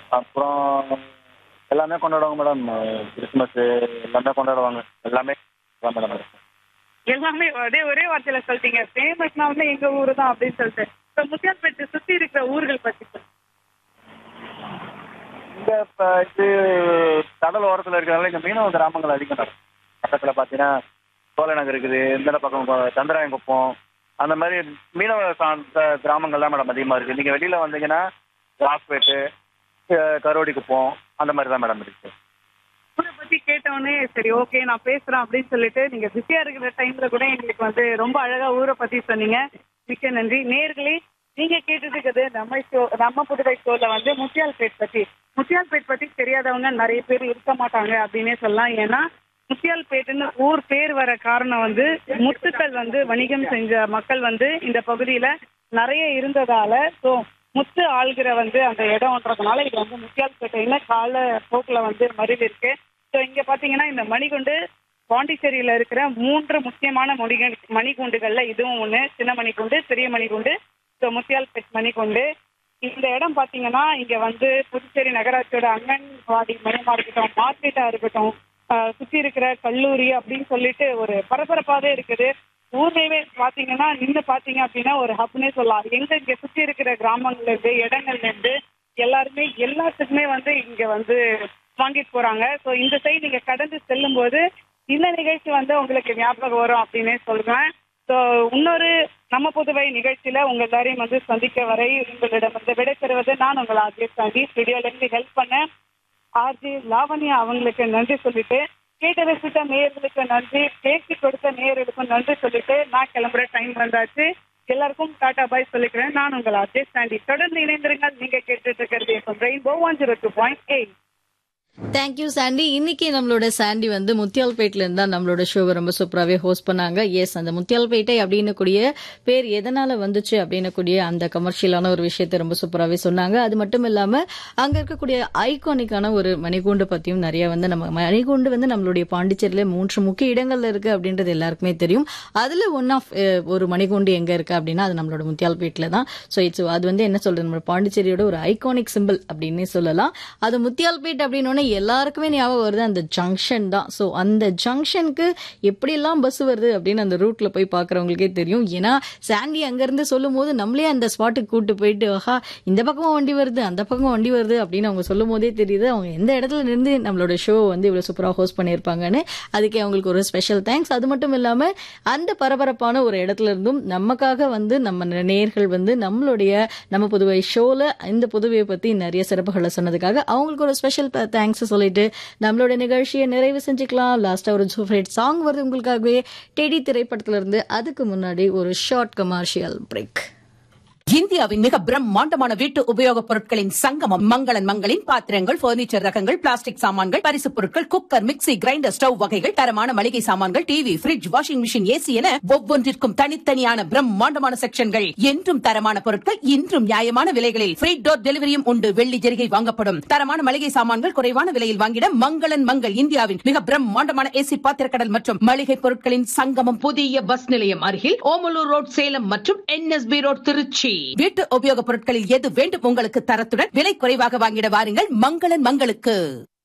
அப்புறம் எல்லாமே கொண்டாடுவாங்க மேடம் கிறிஸ்மஸ் எல்லாமே கொண்டாடுவாங்க எல்லாமே தான் மேடம் இருக்கும் எல்லாமே அதே ஒரே வார்த்தையில சொல்லிட்டீங்க ஃபேமஸ்னா வந்து எங்க ஊரு தான் அப்படின்னு சொல்லிட்டு இப்போ முத்தியால்பேட்டை சுத்தி இருக்கிற ஊர்கள் பத்தி சொல்லுங்க. இங்கே இப்போ இது கடல் ஓரத்தில் இருக்கிறதுனால இங்கே மீனவ கிராமங்கள் அதிகம் நடக்கும் பக்கத்தில் பார்த்தீங்கன்னா சோழ நகர் இருக்குது இந்த பக்கம் கொ- சந்திராயங்குப்பம் அந்த மாதிரி மீனவ சார்ந்த கிராமங்கள் தான் மேடம் அதிகமாக இருக்குது நீங்கள் வெளியில் வந்தீங்கன்னா ராக்பேட்டு கரோடி குப்பம் அந்த மாதிரி தான் மேடம் இருக்குது ஊரை பத்தி கேட்டவொடனே சரி ஓகே நான் பேசுறேன் அப்படின்னு சொல்லிட்டு நீங்க பிஸியா இருக்கிற டைம்ல கூட எங்களுக்கு வந்து ரொம்ப அழகா ஊரை பத்தி சொன்னீங்க மிக்க நன்றி நேர்களே நீங்க கேட்டுட்டு இருக்கிறது நம்ம ஷோ நம்ம புதுவை ஷோல வந்து முத்தியால்பேட் பத்தி முத்தியால்பேட் பத்தி தெரியாதவங்க நிறைய பேர் இருக்க மாட்டாங்க அப்படின்னே சொல்லலாம் ஏன்னா முத்தியால்பேட்டுன்னு ஊர் பேர் வர காரணம் வந்து முத்துக்கள் வந்து வணிகம் செஞ்ச மக்கள் வந்து இந்த பகுதியில நிறைய இருந்ததால ஸோ முத்து ஆள்கிற வந்து அந்த இடம்ன்றதுனால இது வந்து முத்தியால்பேட்டைன்னு கால போக்குல வந்து மருவி இருக்கு ஸோ இங்க பாத்தீங்கன்னா இந்த மணிகுண்டு பாண்டிச்சேரியில இருக்கிற மூன்று முக்கியமான மணிகள் மணிகுண்டுகள்ல இதுவும் ஒண்ணு சின்ன மணிகுண்டு பெரிய மணிகுண்டு ஸோ முத்தியால்பேட் மணிகுண்டு இந்த இடம் பாத்தீங்கன்னா இங்க வந்து புதுச்சேரி நகராட்சியோட அங்கன்வாடி மையமா இருக்கட்டும் மார்க்கெட்டா இருக்கட்டும் ஆஹ் சுத்தி இருக்கிற கல்லூரி அப்படின்னு சொல்லிட்டு ஒரு பரபரப்பாவே இருக்குது ஊர்லயே பாத்தீங்கன்னா நின்று பாத்தீங்க அப்படின்னா ஒரு ஹப்னே சொல்லலாம் எங்க இங்க சுத்தி இருக்கிற கிராமங்கள்ல இருந்து இடங்கள்ல இருந்து எல்லாருமே எல்லாத்துக்குமே வந்து இங்க வந்து வாங்கிட்டு போறாங்க ஸோ இந்த சைடு நீங்க கடந்து செல்லும் போது இந்த நிகழ்ச்சி வந்து உங்களுக்கு ஞாபகம் வரும் அப்படின்னே சொல்றேன் ஸோ இன்னொரு நம்ம புதுவை நிகழ்ச்சியில உங்க எல்லாரையும் வந்து சந்திக்க வரை உங்களிடம் வந்து விடைபெறுவது நான் உங்கள் ஆர்ஜி சாந்தி ஸ்டுடியோல இருந்து ஹெல்ப் பண்ண ஆர்ஜி லாவண்யா அவங்களுக்கு நன்றி சொல்லிட்டு கேட்ட ரசித்த நேயர்களுக்கு நன்றி பேசி கொடுத்த நேயர்களுக்கும் நன்றி சொல்லிட்டு நான் கிளம்புற டைம் வந்தாச்சு எல்லாருக்கும் டாடா பாய் சொல்லிக்கிறேன் நான் உங்கள் ஆர்ஜி சாண்டி தொடர்ந்து இணைந்திருங்கள் நீங்க கேட்டுட்டு இருக்கிறது Rainbow one zero two point eight thank you Sandy இன்னைக்கு நம்மளோட சாண்டி வந்து முத்தியால்பேட்ல இருந்தா நம்மளோட ஷோவை ரொம்ப சூப்பராகவே ஹோஸ்ட் பண்ணாங்க எஸ் அந்த முத்தியால்பேட்டை அப்படின்னு கூடிய பேர் எதனால வந்துச்சு அப்படின்னு கூடிய அந்த கமர்ஷியலான ஒரு விஷயத்தை ரொம்ப சூப்பராகவே சொன்னாங்க அது மட்டும் இல்லாம அங்க இருக்கக்கூடிய ஐகானிக்கான ஒரு மணிகூண்டு பத்தியும் நிறைய வந்து நம்ம மணிகூண்டு வந்து நம்மளுடைய பாண்டிச்சேரியில மூன்று முக்கிய இடங்கள்ல இருக்கு அப்படின்றது எல்லாருக்குமே தெரியும் அதுல ஒன் ஆஃப் ஒரு மணிகூண்டு எங்க இருக்கு அப்படின்னா அது நம்மளோட முத்தியால்பேட்டில் தான் ஸோ இட்ஸ் அது வந்து என்ன சொல்றது நம்ம பாண்டிச்சேரியோட ஒரு ஐகானிக் சிம்பிள் அப்படின்னே சொல்லலாம் அது முத்தியால்பேட் அப்படின்னு எல்லாருக்குமே ஞாபகம் வருது அந்த ஜங்ஷன் தான் ஸோ அந்த ஜங்ஷனுக்கு எப்படியெல்லாம் பஸ் வருது அப்படின்னு அந்த ரூட்ல போய் பார்க்குறவங்களுக்கே தெரியும் ஏன்னா சாண்டி அங்கேருந்து சொல்லும் போது நம்மளே அந்த ஸ்பாட்டுக்கு கூட்டு போயிட்டு ஆஹா இந்த பக்கமும் வண்டி வருது அந்த பக்கம் வண்டி வருது அப்படின்னு அவங்க சொல்லும் போதே தெரியுது அவங்க எந்த இடத்துல இருந்து நம்மளோட ஷோ வந்து இவ்வளோ சூப்பராக ஹோஸ்ட் பண்ணியிருப்பாங்கன்னு அதுக்கே அவங்களுக்கு ஒரு ஸ்பெஷல் தேங்க்ஸ் அது மட்டும் இல்லாமல் அந்த பரபரப்பான ஒரு இடத்துல இருந்தும் நமக்காக வந்து நம்ம நேர்கள் வந்து நம்மளுடைய நம்ம புதுவை ஷோல இந்த புதுவையை பத்தி நிறைய சிறப்புகளை சொன்னதுக்காக அவங்களுக்கு ஒரு ஸ்பெஷல் தேங்க்ஸ் சொல்லிட்டு நம்மளோட நிகழ்ச்சியை நிறைவு செஞ்சுக்கலாம் லாஸ்டா ஒரு ஃபேவரட் சாங் வருது உங்களுக்காகவே டெடி திரைப்படத்துல இருந்து அதுக்கு முன்னாடி ஒரு ஷார்ட் கமர்ஷியல் பிரேக் இந்தியாவின் மிக பிரம்மாண்டமான வீட்டு உபயோகப் பொருட்களின் சங்கமம் மங்களன் மங்களின் பாத்திரங்கள் பர்னிச்சர் ரகங்கள் பிளாஸ்டிக் சாமான்கள் பரிசுப் பொருட்கள் குக்கர் மிக்ஸி கிரைண்டர் ஸ்டவ் வகைகள் தரமான மளிகை சாமான்கள் TV fridge washing machine AC என ஒவ்வொன்றிற்கும் தனித்தனியான பிரம்மாண்டமான செக்ஷன்கள் என்றும் தரமான பொருட்கள் இன்றும் நியாயமான விலைகளில் ஃப்ரீ டோர் டெலிவரியும் உண்டு வெள்ளி ஜெரிகை வாங்கப்படும் தரமான மளிகை சாமான்கள் குறைவான விலையில் வாங்கிட மங்களன் மங்கள் இந்தியாவின் மிக பிரம்மாண்டமான ஏசி பாத்திரக்கடல் மற்றும் மளிகை பொருட்களின் சங்கமம் புதிய பஸ் நிலையம் அருகில் ஓமலூர் ரோட் சேலம் மற்றும் என்எஸ்பி ரோட் திருச்சி வீட்டு உபயோகப் பொருட்களில் எது வேண்டும் உங்களுக்கு தரத்துடன் விலை குறைவாக வாங்கிட வாருங்கள் மங்களன் மங்களுக்கு